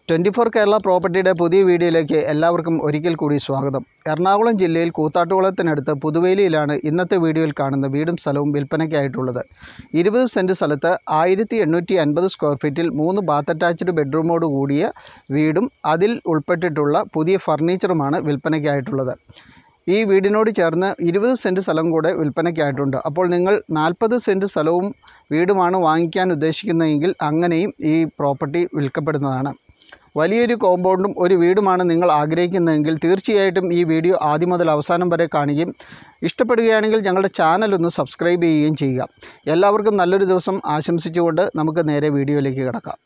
twenty four Kerala പ്രോപ്പർട്ടിയുടെ പുതിയ വീഡിയോയിലേക്ക് എല്ലാവർക്കും ഒരിക്കൽ കൂടി സ്വാഗതം എറണാകുളം ജില്ലയിൽ കൂത്താട്ടുകുളത്തിനടുത്ത് പുതുവേലിയിലാണ് ഇന്നത്തെ വീഡിയോയിൽ കാണുന്ന വീടും സ്ഥലവും വിൽപ്പനയ്ക്കായിട്ടുള്ളത് ഇരുപത് സെൻറ്റ് സ്ഥലത്ത് ആയിരത്തി എണ്ണൂറ്റി അൻപത് സ്ക്വയർ ഫീറ്റിൽ മൂന്ന് ബാത്ത് അറ്റാച്ച്ഡ് ബെഡ്റൂമോട് കൂടിയ വീടും അതിൽ ഉൾപ്പെട്ടിട്ടുള്ള പുതിയ ഫർണിച്ചറുമാണ് വിൽപ്പനയ്ക്കായിട്ടുള്ളത് ഈ വീടിനോട് ചേർന്ന് ഇരുപത് സെൻറ്റ് സ്ഥലം കൂടെ വിൽപ്പനയ്ക്കായിട്ടുണ്ട് അപ്പോൾ നിങ്ങൾ നാൽപ്പത് സെൻറ്റ് സ്ഥലവും വീടുമാണ് വാങ്ങിക്കാൻ ഉദ്ദേശിക്കുന്നതെങ്കിൽ അങ്ങനെയും ഈ പ്രോപ്പർട്ടി വിൽക്കപ്പെടുന്നതാണ് വലിയൊരു കോമ്പൗണ്ടും ഒരു വീടുമാണ് നിങ്ങൾ ആഗ്രഹിക്കുന്നതെങ്കിൽ തീർച്ചയായിട്ടും ഈ വീഡിയോ ആദ്യം മുതൽ അവസാനം വരെ കാണുകയും ഇഷ്ടപ്പെടുകയാണെങ്കിൽ ഞങ്ങളുടെ ചാനൽ ഒന്ന് സബ്സ്ക്രൈബ് ചെയ്യുകയും ചെയ്യുക എല്ലാവർക്കും നല്ലൊരു ദിവസം ആശംസിച്ചുകൊണ്ട് നമുക്ക് നേരെ വീഡിയോയിലേക്ക് കിടക്കാം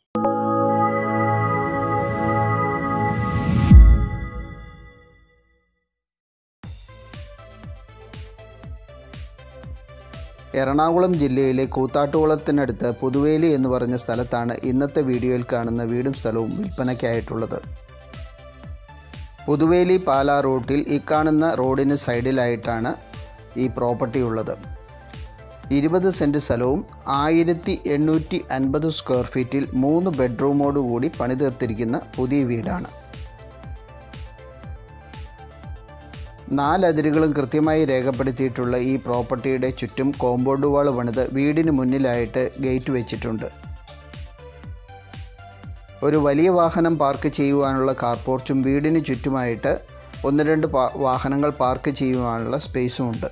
എറണാകുളം ജില്ലയിലെ കൂത്താട്ടുകുളത്തിനടുത്ത് പുതുവേലി എന്ന് പറഞ്ഞ സ്ഥലത്താണ് ഇന്നത്തെ വീഡിയോയിൽ കാണുന്ന വീടും സ്ഥലവും വിൽപ്പനയ്ക്കായിട്ടുള്ളത് പുതുവേലി പാലാ റൂട്ടിൽ ഈ കാണുന്ന റോഡിന് സൈഡിലായിട്ടാണ് ഈ പ്രോപ്പർട്ടി ഉള്ളത് ഇരുപത് സെൻറ്റ് സ്ഥലവും ആയിരത്തി എണ്ണൂറ്റി അൻപത് സ്ക്വയർ ഫീറ്റിൽ മൂന്ന് ബെഡ്റൂമോട് കൂടി പണിതീർത്തിരിക്കുന്ന പുതിയ വീടാണ് നാലതിരുകളും കൃത്യമായി രേഖപ്പെടുത്തിയിട്ടുള്ള ഈ പ്രോപ്പർട്ടിയുടെ ചുറ്റും കോമ്പൗണ്ട് വാൾ പണിത് വീടിന് മുന്നിലായിട്ട് ഗേറ്റ് വെച്ചിട്ടുണ്ട് ഒരു വലിയ വാഹനം പാർക്ക് ചെയ്യുവാനുള്ള കാർ പോർച്ചും വീടിന് ചുറ്റുമായിട്ട് ഒന്ന് രണ്ട് പാ- വാഹനങ്ങൾ പാർക്ക് ചെയ്യുവാനുള്ള സ്പേസും ഉണ്ട്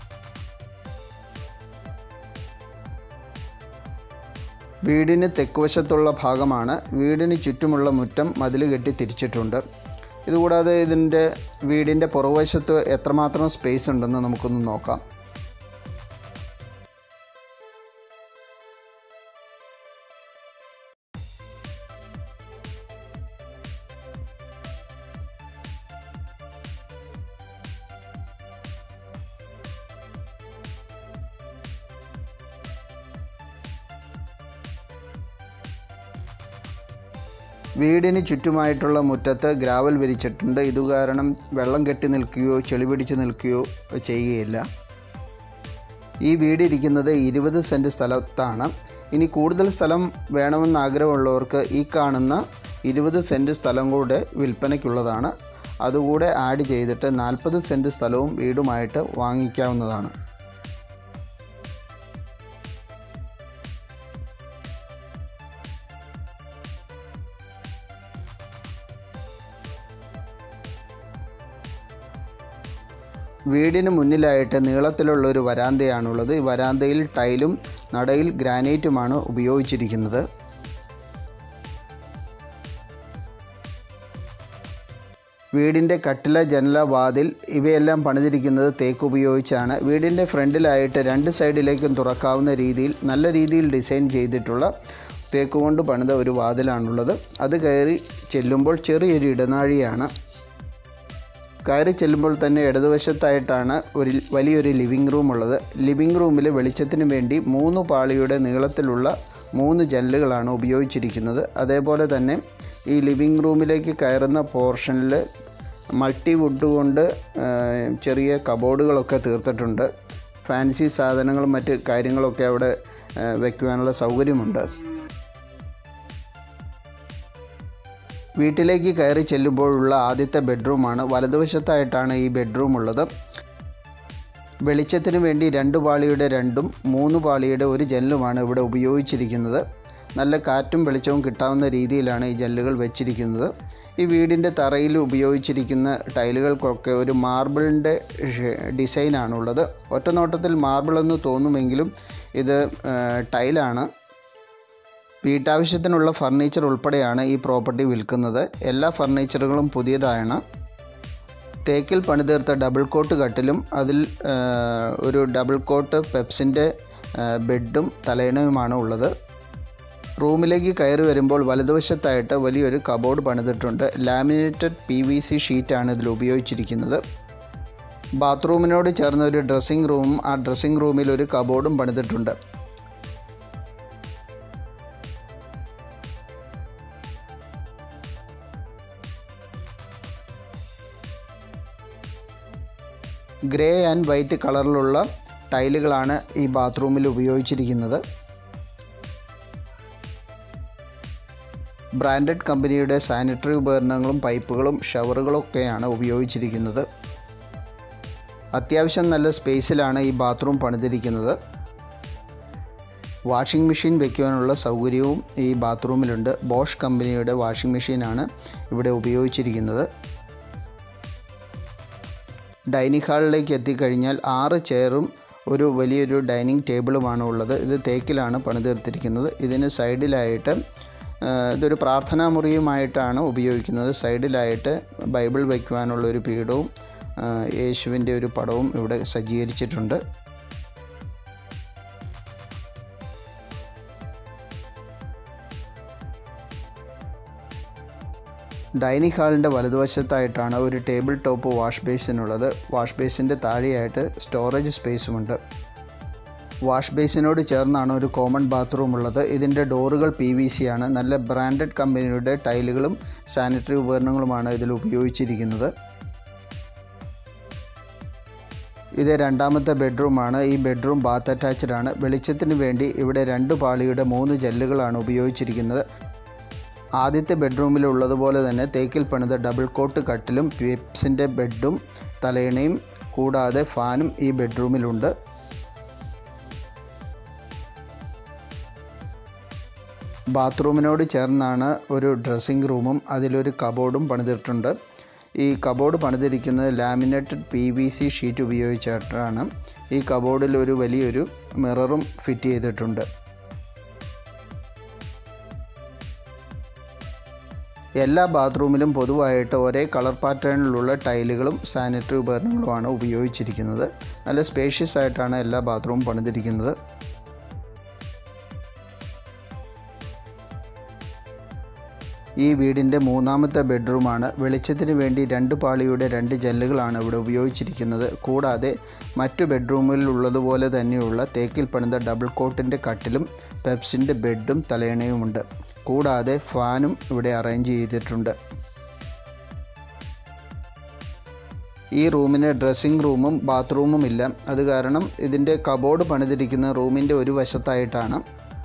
വീടിന് തെക്കുവശത്തുള്ള ഭാഗമാണ് വീടിന് ചുറ്റുമുള്ള മുറ്റം മതിൽ കെട്ടി തിരിച്ചിട്ടുണ്ട് ഇതുകൂടാതെ ഇതിൻ്റെ വീടിൻ്റെ പുറകുവശത്ത് എത്രമാത്രം സ്പേസ് ഉണ്ടെന്ന് നമുക്കൊന്ന് നോക്കാം വീടിന് ചുറ്റുമായിട്ടുള്ള മുറ്റത്ത് ഗ്രാവൽ വിരിച്ചിട്ടുണ്ട് ഇത് കാരണം വെള്ളം കെട്ടി നിൽക്കുകയോ ചെളി പിടിച്ച് നിൽക്കുകയോ ചെയ്യുകയില്ല ഈ വീട് ഇരിക്കുന്നത് ഇരുപത് സെൻറ്റ് സ്ഥലത്താണ് ഇനി കൂടുതൽ സ്ഥലം വേണമെന്ന് ആഗ്രഹമുള്ളവർക്ക് ഈ കാണുന്ന ഇരുപത് സെൻറ്റ് സ്ഥലം കൂടെ വിൽപ്പനയ്ക്കുള്ളതാണ് അതുകൂടെ ആഡ് ചെയ്തിട്ട് നാൽപ്പത് സെൻറ്റ് സ്ഥലവും വീടുമായിട്ട് വാങ്ങിക്കാവുന്നതാണ് വീടിന് മുന്നിലായിട്ട് നീളത്തിലുള്ള ഒരു വരാന്തയാണുള്ളത് ഈ വരാന്തയിൽ ടൈലും നടയിൽ ഗ്രാനൈറ്റുമാണ് ഉപയോഗിച്ചിരിക്കുന്നത് വീടിൻ്റെ കട്ടില ജനല വാതിൽ ഇവയെല്ലാം പണിതിരിക്കുന്നത് തേക്ക് ഉപയോഗിച്ചാണ് വീടിൻ്റെ ഫ്രണ്ടിലായിട്ട് രണ്ട് സൈഡിലേക്കും തുറക്കാവുന്ന രീതിയിൽ നല്ല രീതിയിൽ ഡിസൈൻ ചെയ്തിട്ടുള്ള തേക്ക് കൊണ്ട് പണിത ഒരു വാതിലാണുള്ളത് അത് കയറി ചെല്ലുമ്പോൾ ചെറിയൊരു ഇടനാഴിയാണ് കയറി ചെല്ലുമ്പോൾ തന്നെ ഇടതുവശത്തായിട്ടാണ് ഒരു വലിയൊരു ലിവിങ് റൂം ഉള്ളത് ലിവിങ് റൂമിൽ വെളിച്ചത്തിന് വേണ്ടി മൂന്ന് പാളിയുടെ നീളത്തിലുള്ള മൂന്ന് ജനലുകളാണ് ഉപയോഗിച്ചിരിക്കുന്നത് അതേപോലെ തന്നെ ഈ ലിവിങ് റൂമിലേക്ക് കയറുന്ന പോർഷനിൽ മൾട്ടി വുഡ് കൊണ്ട് ആ, ചെറിയ കബോർഡുകളൊക്കെ തീർത്തിട്ടുണ്ട് ഫാൻസി സാധനങ്ങളും മറ്റ് കാര്യങ്ങളൊക്കെ അവിടെ ആ, വയ്ക്കുവാനുള്ള സൗകര്യമുണ്ട് വീട്ടിലേക്ക് കയറി ചെല്ലുമ്പോഴുള്ള ആദ്യത്തെ ബെഡ്റൂമാണ് വലതുവശത്തായിട്ടാണ് ഈ ബെഡ്റൂം ഉള്ളത് വെളിച്ചത്തിന് വേണ്ടി രണ്ട് പാളിയുടെ രണ്ടും മൂന്ന് പാളിയുടെ ഒരു ജനലുമാണ് ഇവിടെ ഉപയോഗിച്ചിരിക്കുന്നത് നല്ല കാറ്റും വെളിച്ചവും കിട്ടാവുന്ന രീതിയിലാണ് ഈ ജനലുകൾ വെച്ചിരിക്കുന്നത് ഈ വീടിൻ്റെ തറയിൽ ഉപയോഗിച്ചിരിക്കുന്ന ടൈലുകൾക്കൊക്കെ ഒരു മാർബിളിൻ്റെ ഡിസൈനാണുള്ളത് ഒറ്റ നോട്ടത്തിൽ മാർബിൾ എന്ന് തോന്നുമെങ്കിലും ഇത് ആ, ടൈലാണ് വീട്ടാവശ്യത്തിനുള്ള ഫർണിച്ചർ ഉൾപ്പെടെയാണ് ഈ പ്രോപ്പർട്ടി വിൽക്കുന്നത് എല്ലാ ഫർണിച്ചറുകളും പുതിയതാണ് തേക്കിൽ പണിതീർത്ത ഡബിൾ കോട്ട് കട്ടിലും അതിൽ ആ, ഒരു ഡബിൾ കോട്ട് പെപ്സിൻ്റെ ആ, ബെഡും തലയണയുമാണ് ഉള്ളത് റൂമിലേക്ക് കയറി വരുമ്പോൾ വലതുവശത്തായിട്ട് വലിയൊരു കബോർഡ് പണിതിട്ടുണ്ട് ലാമിനേറ്റഡ് പി വി സി ഷീറ്റാണ് ഇതിൽ ഉപയോഗിച്ചിരിക്കുന്നത് ബാത്റൂമിനോട് ചേർന്ന ഒരു ഡ്രസ്സിംഗ് റൂമും ആ ഡ്രസ്സിംഗ് റൂമിൽ ഒരു കബോർഡും പണിതിട്ടുണ്ട് ഗ്രേ ആൻഡ് വൈറ്റ് കളറിലുള്ള ടൈലുകളാണ് ഈ ബാത്റൂമിൽ ഉപയോഗിച്ചിരിക്കുന്നത് ബ്രാൻഡഡ് കമ്പനിയുടെ സാനിറ്ററി ഉപകരണങ്ങളും പൈപ്പുകളും ഷവറുകളും ഒക്കെയാണ് ഉപയോഗിച്ചിരിക്കുന്നത് അത്യാവശ്യം നല്ല സ്പേസിലാണ് ഈ ബാത്റൂം പണിതിരിക്കുന്നത് വാഷിംഗ് മെഷീൻ വയ്ക്കുവാനുള്ള സൗകര്യവും ഈ ബാത്റൂമിലുണ്ട് ബോഷ് കമ്പനിയുടെ വാഷിംഗ് മെഷീനാണ് ഇവിടെ ഉപയോഗിച്ചിരിക്കുന്നത് ഡൈനിങ് ഹാളിലേക്ക് എത്തിക്കഴിഞ്ഞാൽ ആറ് ചെയറും ഒരു വലിയൊരു ഡൈനിങ് ടേബിളുമാണ് ഉള്ളത് ഇത് തേക്കിലാണ് പണിതീർത്തിരിക്കുന്നത് ഇതിന് സൈഡിലായിട്ട് ആ, ഇതൊരു പ്രാർത്ഥനാ മുറിയുമായിട്ടാണ് ഉപയോഗിക്കുന്നത് സൈഡിലായിട്ട് ബൈബിൾ വയ്ക്കുവാനുള്ള ഒരു പീഠവും ആ, യേശുവിൻ്റെ ഒരു പടവും ഇവിടെ സജ്ജീകരിച്ചിട്ടുണ്ട് ഡൈനിങ് ഹാളിൻ്റെ വലതുവശത്തായിട്ടാണ് ഒരു ടേബിൾ ടോപ്പ് വാഷ് ബേസിനുള്ളത് വാഷ് ബേസിൻ്റെ താഴെയായിട്ട് സ്റ്റോറേജ് സ്പേസുമുണ്ട് വാഷ് ബേസിനോട് ചേർന്നാണ് ഒരു കോമൺ ബാത്റൂം ഉള്ളത് ഇതിൻ്റെ ഡോറുകൾ പി വി സി ആണ് നല്ല ബ്രാൻഡഡ് കമ്പനിയുടെ ടൈലുകളും സാനിറ്ററി ഉപകരണങ്ങളുമാണ് ഇതിൽ ഉപയോഗിച്ചിരിക്കുന്നത് ഇത് രണ്ടാമത്തെ ബെഡ്റൂമാണ് ഈ ബെഡ്റൂം ബാത്ത് അറ്റാച്ച്ഡ് ആണ് വെളിച്ചത്തിന് വേണ്ടി ഇവിടെ രണ്ട് പാളിയുടെ മൂന്ന് ജെല്ലുകളാണ് ഉപയോഗിച്ചിരിക്കുന്നത് ആദ്യത്തെ ബെഡ്റൂമിലുള്ളതുപോലെ തന്നെ തേക്കിൽ പണിത ഡബിൾ കോട്ട് കട്ടിലും പിപ്സിൻ്റെ ബെഡും തലയിണയും കൂടാതെ ഫാനും ഈ ബെഡ്റൂമിലുണ്ട് ബാത്റൂമിനോട് ചേർന്നാണ് ഒരു ഡ്രസ്സിംഗ് റൂമും അതിലൊരു കബോർഡും പണിതിട്ടുണ്ട് ഈ കബോർഡ് പണിതിരിക്കുന്നത് laminated P V C sheet ഉപയോഗിച്ചിട്ടാണ് ഈ കബോർഡിൽ ഒരു വലിയൊരു മിററും ഫിറ്റ് ചെയ്തിട്ടുണ്ട് എല്ലാ ബാത്റൂമിലും പൊതുവായിട്ട് ഒരേ കളർ പാറ്റേണിലുള്ള ടൈലുകളും സാനിറ്ററി ഉപകരണങ്ങളുമാണ് ഉപയോഗിച്ചിരിക്കുന്നത് നല്ല സ്പേഷ്യസ് ആയിട്ടാണ് എല്ലാ ബാത്റൂമും പണിതിരിക്കുന്നത് ഈ വീടിൻ്റെ മൂന്നാമത്തെ ബെഡ്റൂമാണ് വെളിച്ചത്തിന് വേണ്ടി രണ്ട് പാളിയുടെ രണ്ട് ജല്ലുകളാണ് ഇവിടെ ഉപയോഗിച്ചിരിക്കുന്നത് കൂടാതെ മറ്റു ബെഡ്റൂമിലുള്ളതുപോലെ തന്നെയുള്ള തേക്കിൽ പണിത ഡബിൾ കോട്ടിൻ്റെ കട്ടിലും പെപ്സിൻ്റെ ബെഡും തലയണയുമുണ്ട് കൂടാതെ ഫാനും ഇവിടെ അറേഞ്ച് ചെയ്തിട്ടുണ്ട് ഈ റൂമിന് ഡ്രസ്സിംഗ് റൂമും ബാത്റൂമും ഇല്ല അത് കാരണം ഇതിൻ്റെ കബോർഡ് പണിതിരിക്കുന്ന റൂമിൻ്റെ ഒരു വശത്തായിട്ടാണ്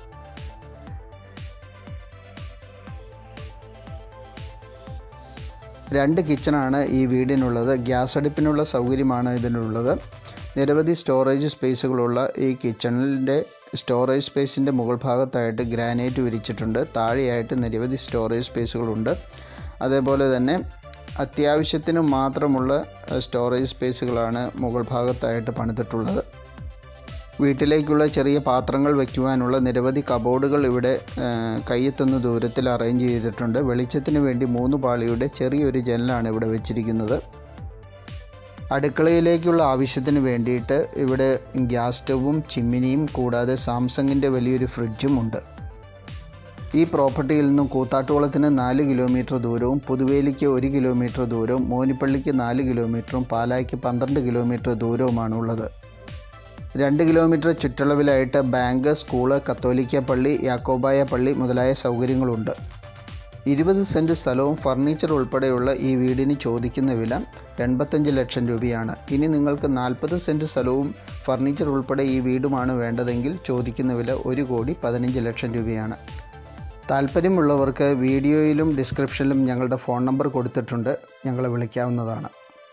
രണ്ട് കിച്ചണാണ് ഈ വീടിനുള്ളത് ഗ്യാസ് അടുപ്പിനുള്ള സൗകര്യമാണ് ഇതിനുള്ളത് നിരവധി സ്റ്റോറേജ് സ്പേസുകളുള്ള ഈ കിച്ചണിൻ്റെ സ്റ്റോറേജ് സ്പേസിൻ്റെ മുകൾ ഭാഗത്തായിട്ട് ഗ്രാനൈറ്റ് വിരിച്ചിട്ടുണ്ട് താഴെയായിട്ട് നിരവധി സ്റ്റോറേജ് സ്പേസുകളുണ്ട് അതേപോലെ തന്നെ അത്യാവശ്യത്തിന് മാത്രമുള്ള സ്റ്റോറേജ് സ്പേസുകളാണ് മുകൾ ഭാഗത്തായിട്ട് പണിതിട്ടുള്ളത് വീട്ടിലേക്കുള്ള ചെറിയ പാത്രങ്ങൾ വയ്ക്കുവാനുള്ള നിരവധി കബോർഡുകൾ ഇവിടെ ആ, കയ്യെത്തുന്ന ദൂരത്തിൽ അറേഞ്ച് ചെയ്തിട്ടുണ്ട് വെളിച്ചത്തിന് വേണ്ടി മൂന്ന് പാളിയുടെ ചെറിയൊരു ജനലാണ് ഇവിടെ വെച്ചിരിക്കുന്നത് അടുക്കളയിലേക്കുള്ള ആവശ്യത്തിന് വേണ്ടിയിട്ട് ഇവിടെ ഗ്യാസ് സ്റ്റവും ചിമ്മിനിയും കൂടാതെ സാംസങ്ങിൻ്റെ വലിയൊരു ഫ്രിഡ്ജും ഉണ്ട് ഈ പ്രോപ്പർട്ടിയിൽ നിന്നും കൂത്താട്ടുകുളത്തിന് നാല് കിലോമീറ്റർ ദൂരവും പുതുവേലിക്ക് ഒരു കിലോമീറ്റർ ദൂരവും മോനിപ്പള്ളിക്ക് നാല് കിലോമീറ്ററും പാലായ്ക്ക് പന്ത്രണ്ട് കിലോമീറ്റർ ദൂരവുമാണ് ഉള്ളത് രണ്ട് കിലോമീറ്റർ ചുറ്റളവിലായിട്ട് ബാങ്ക് സ്കൂള് കത്തോലിക്ക പള്ളി യാക്കോബായ പള്ളി മുതലായ സൗകര്യങ്ങളുണ്ട് ഇരുപത് സെൻറ്റ് സ്ഥലവും ഫർണിച്ചർ ഉൾപ്പെടെയുള്ള ഈ വീടിന് ചോദിക്കുന്ന വില എൺപത്തഞ്ച് ലക്ഷം രൂപയാണ് ഇനി നിങ്ങൾക്ക് നാൽപ്പത് സെൻറ്റ് സ്ഥലവും ഫർണിച്ചർ ഉൾപ്പെടെ ഈ വീടുമാണ് വേണ്ടതെങ്കിൽ ചോദിക്കുന്ന വില ഒരു കോടി പതിനഞ്ച് ലക്ഷം രൂപയാണ് താല്പര്യമുള്ളവർക്ക് വീഡിയോയിലും ഡിസ്ക്രിപ്ഷനിലും ഞങ്ങളുടെ ഫോൺ നമ്പർ കൊടുത്തിട്ടുണ്ട് ഞങ്ങളെ വിളിക്കാവുന്നതാണ്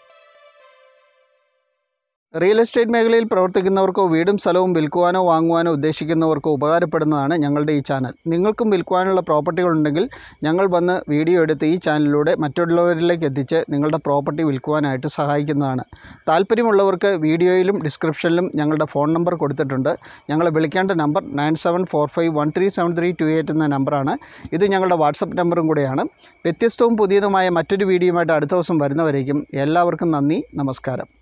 റിയൽ എസ്റ്റേറ്റ് മേഖലയിൽ പ്രവർത്തിക്കുന്നവർക്കോ വീടും സ്ഥലവും വിൽക്കുവാനോ വാങ്ങുവാനോ ഉദ്ദേശിക്കുന്നവർക്കോ ഉപകാരപ്പെടുന്നതാണ് ഞങ്ങളുടെ ഈ ചാനൽ നിങ്ങൾക്കും വിൽക്കുവാനുള്ള പ്രോപ്പർട്ടികളുണ്ടെങ്കിൽ ഞങ്ങൾ വന്ന് വീഡിയോ എടുത്ത് ഈ ചാനലിലൂടെ മറ്റുള്ളവരിലേക്ക് എത്തിച്ച് നിങ്ങളുടെ പ്രോപ്പർട്ടി വിൽക്കുവാനായിട്ട് സഹായിക്കുന്നതാണ് താല്പര്യമുള്ളവർക്ക് വീഡിയോയിലും ഡിസ്ക്രിപ്ഷനിലും ഞങ്ങളുടെ ഫോൺ നമ്പർ കൊടുത്തിട്ടുണ്ട് ഞങ്ങളെ വിളിക്കേണ്ട number nine seven four five one three seven three two eight എന്ന നമ്പറാണ് ഇത് ഞങ്ങളുടെ വാട്സപ്പ് നമ്പറും കൂടെയാണ് വ്യത്യസ്തവും പുതിയതുമായ മറ്റൊരു വീഡിയോയുമായിട്ട് അടുത്ത ദിവസം വരുന്നവരേക്കും എല്ലാവർക്കും നന്ദി നമസ്കാരം